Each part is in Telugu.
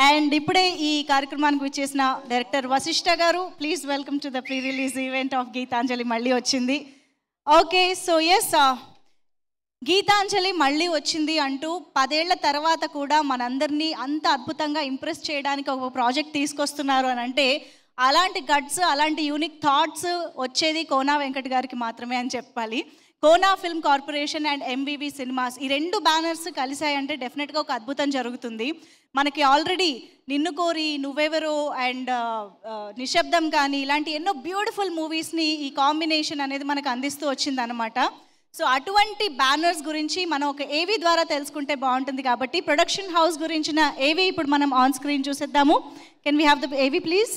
అండ్ ఇప్పుడే ఈ కార్యక్రమానికి విచ్చేసిన డైరెక్టర్ వశిష్ఠ గారు please welcome to the pre release event of Geetanjali మళ్ళీ వచ్చింది ఓకే సో ఎస్ గీతాంజలి మళ్ళీ వచ్చింది అంటూ పదేళ్ల తర్వాత కూడా మనందరినీ అంత అద్భుతంగా ఇంప్రెస్ చేయడానికి ఒక ప్రాజెక్ట్ తీసుకొస్తున్నారు అని అంటే అలాంటి గట్స్ అలాంటి యూనిక్ థాట్స్ వచ్చేది కోనా వెంకట్ గారికి మాత్రమే అని చెప్పాలి Kona film corporation and MVV cinemas ఈ రెండు బ్యానర్స్ కలిసాయంటే డెఫినెట్గా ఒక అద్భుతం జరుగుతుంది మనకి ఆల్రెడీ నిన్ను కోరి నువ్వెవరో అండ్ నిశ్శబ్దం కానీ ఇలాంటి ఎన్నో బ్యూటిఫుల్ మూవీస్ని ఈ కాంబినేషన్ అనేది మనకు అందిస్తూ వచ్చిందనమాట సో అటువంటి బ్యానర్స్ గురించి మనం ఒక ఏవీ ద్వారా తెలుసుకుంటే బాగుంటుంది కాబట్టి ప్రొడక్షన్ హౌస్ గురించిన ఏవీ ఇప్పుడు మనం ఆన్ స్క్రీన్ చూసేద్దాము can we have the AV please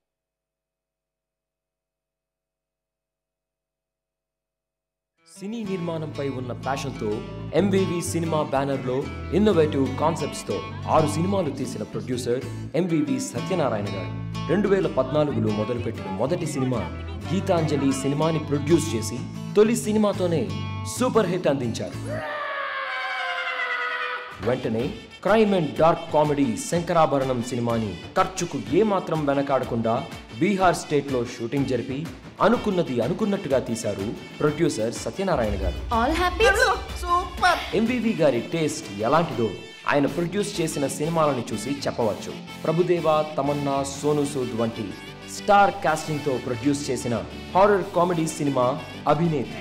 సినీ నిర్మాణంపై ఉన్న ప్యాషన్తో ఎంవివి సినిమా బ్యానర్లో ఇన్నోవేటివ్ కాన్సెప్ట్స్తో ఆరు సినిమాలు తీసిన ప్రొడ్యూసర్ ఎంవివి సత్యనారాయణ గారు రెండు వేల పద్నాలుగులో మొదలుపెట్టిన మొదటి సినిమా గీతాంజలి సినిమాని ప్రొడ్యూస్ చేసి తొలి సినిమాతోనే సూపర్ హిట్ అందించారు వెంటనే crime and dark comedy Sankarabharanam సినిమాని ఖర్చుకు ఏమాత్రం వెనకాడకుండా బీహార్ స్టేట్లో షూటింగ్ జరిపి అనుకున్నది అనుకున్నట్టుగా తీశారు ప్రొడ్యూసర్ సత్యనారాయణ గారు ఆల్ హ్యాపీ ఎంవివి గారి టేస్ట్ ఎలాంటిదో ఆయన ప్రొడ్యూస్ చేసిన సినిమాలని చూసి చెప్పవచ్చు ప్రభుదేవ తమన్నా సోను సూద్ వంటి స్టార్ కాస్టింగ్ తో ప్రొడ్యూస్ చేసిన హారర్ కామెడీ సినిమా అభినేత్రి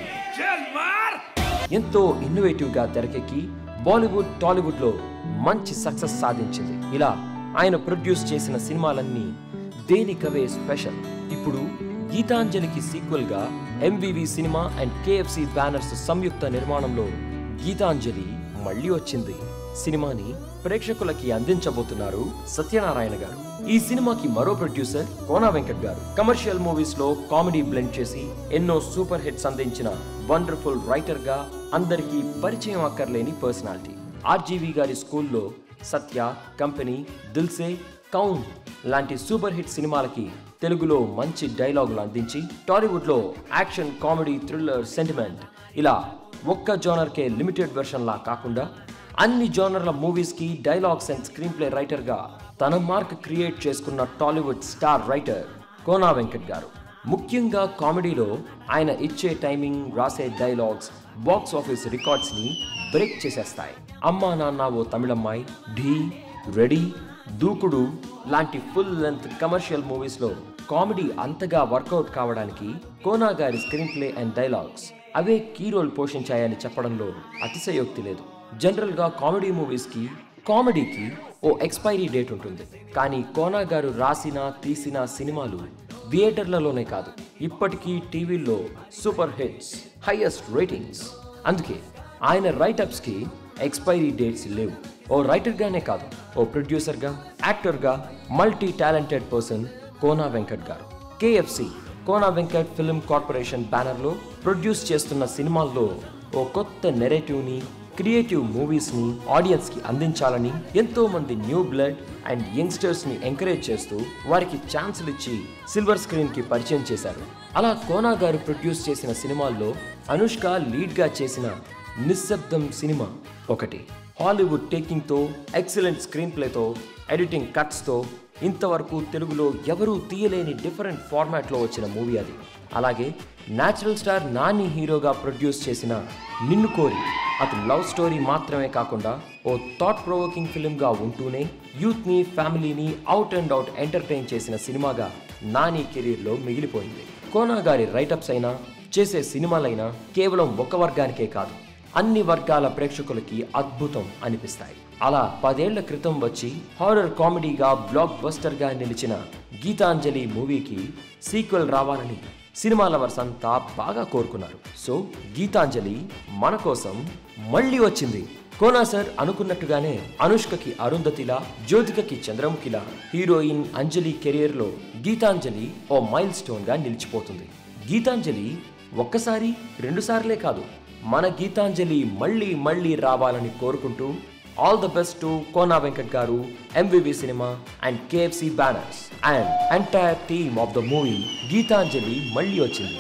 ఎంతో ఇన్నోవేటివ్ గా తెరకెక్కి బాలీవుడ్ టాలీవుడ్ లో మంచి సక్సెస్ సాధించింది ఇలా ఆయన ప్రొడ్యూస్ చేసిన సినిమాలన్నీ దేనికవే స్పెషల్ ఇప్పుడు గీతాంజలికి సీక్వెల్ గా MVV cinema and KFC banners సంయుక్త నిర్మాణంలో గీతాంజలి మళ్ళీ వచ్చింది సినిమాని ప్రేక్షకులకి అందించబోతున్నారు సత్యనారాయణ గారు ఈ సినిమాకి మరో ప్రొడ్యూసర్ కోనా వెంకట్ గారు కమర్షియల్ మూవీస్ లో కామెడీ బ్లెండ్ చేసి ఎన్నో సూపర్ హిట్స్ అందించిన వండర్ఫుల్ రైటర్ గా అందరికీ పరిచయం అక్కర్లేని పర్సనాలిటీ ఆర్జీవి గారి స్కూల్లో సత్య కంపెనీ దిల్సే కౌన్ లాంటి సూపర్ హిట్ సినిమాలకి తెలుగులో మంచి డైలాగులు అందించి టాలీవుడ్లో యాక్షన్ కామెడీ థ్రిల్లర్ సెంటిమెంట్ ఇలా ఒక్క జోనర్కే లిమిటెడ్ వెర్షన్లా కాకుండా అన్ని జోనర్ల మూవీస్కి డైలాగ్స్ అండ్ స్క్రీన్ ప్లే రైటర్గా తన మార్క్ క్రియేట్ చేసుకున్న Tollywood star writer Kona Venkat గారు ముఖ్యంగా కామెడీలో ఆయన ఇచ్చే టైమింగ్ రాసే డైలాగ్స్ బాక్స్ ఆఫీస్ రికార్డ్స్ని బ్రేక్ చేసేస్తాయి అమ్మా నాన్న ఓ తమిళమ్మాయి ఢీ రెడీ దూకుడు లాంటి ఫుల్ లెంత్ కమర్షియల్ మూవీస్లో కామెడీ అంతగా వర్కౌట్ కావడానికి కోనా గారి స్క్రీన్ ప్లే అండ్ డైలాగ్స్ అవే కీ రోల్ పోషించాయని చెప్పడంలో అతిశయోక్తి లేదు జనరల్గా కామెడీ మూవీస్కి కామెడీకి ఓ ఎక్స్పైరీ డేట్ ఉంటుంది కానీ కోనా గారు రాసిన తీసిన సినిమాలు థియేటర్లలోనే కాదు ఇప్పటికీ టీవీల్లో సూపర్ హిట్స్ హైయెస్ట్ రేటింగ్స్ అందుకే ఆయన రైటప్స్కి ఎక్స్పైరీ డేట్స్ లేవు ఓ రైటర్గానే కాదు ఓ ప్రొడ్యూసర్గా యాక్టర్గా multi talented person Kona Venkat గారు KFC Kona Venkat film corporation బ్యానర్లో ప్రొడ్యూస్ చేస్తున్న సినిమాల్లో ఓ కొత్త నెరేటివ్ని క్రియేటివ్ మూవీస్ని ఆడియన్స్కి అందించాలని ఎంతో మంది న్యూ బ్లడ్ అండ్ యంగ్స్టర్స్ని ఎంకరేజ్ చేస్తూ వారికి ఛాన్సులు ఇచ్చి సిల్వర్ స్క్రీన్కి పరిచయం చేశారు అలా కోనా గారు ప్రొడ్యూస్ చేసిన సినిమాల్లో అనుష్క లీడ్గా చేసిన నిశ్శబ్దం సినిమా ఒకటి హాలీవుడ్ టేకింగ్తో ఎక్సలెంట్ స్క్రీన్ ప్లేతో ఎడిటింగ్ కట్స్తో ఇంతవరకు తెలుగులో ఎవరూ తీయలేని డిఫరెంట్ ఫార్మాట్లో వచ్చిన మూవీ అది అలాగే న్యాచురల్ స్టార్ నాని హీరోగా ప్రొడ్యూస్ చేసిన నిన్ను కోరి అతను లవ్ స్టోరీ మాత్రమే కాకుండా ఓ థాట్ ప్రొవోకింగ్ ఫిల్మ్గా ఉంటూనే యూత్ని ఫ్యామిలీని అవుట్ అండ్ అవుట్ ఎంటర్టైన్ చేసిన సినిమాగా నాని కెరీర్లో మిగిలిపోయింది కోనా గారి రైటప్స్ అయినా చేసే సినిమాలైనా కేవలం ఒక వర్గానికే కాదు అన్ని వర్గాల ప్రేక్షకులకి అద్భుతం అనిపిస్తాయి అలా పదేళ్ల క్రితం వచ్చి హారర్ కామెడీగా బ్లాక్ బస్టర్గా నిలిచిన గీతాంజలి మూవీకి సీక్వెల్ రావాలని సినిమా లవర్స్ అంతా బాగా కోరుకున్నారు సో గీతాంజలి మన కోసం మళ్ళీ వచ్చింది కోనా సార్ అనుకున్నట్టుగానే అనుష్కకి అరుంధతిలా జ్యోతికకి చంద్రముఖిలా హీరోయిన్ అంజలి కెరియర్లో గీతాంజలి ఓ మైల్ స్టోన్గా నిలిచిపోతుంది గీతాంజలి ఒక్కసారి రెండుసార్లే కాదు మన గీతాంజలి మళ్ళీ మళ్ళీ రావాలని కోరుకుంటూ all the best to Kona Venkat garu MVV cinema and KFC banners and entire team of the movie Geethanjali మళ్ళీ వచ్చింది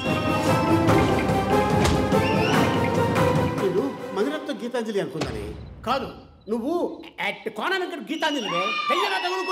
నేను మధురత్వ గీతాంజలి అనుకున్నానే కాదు నువ్వు అట్ కోన వెంకట గీతాంజలివే దయ్యనా తగులు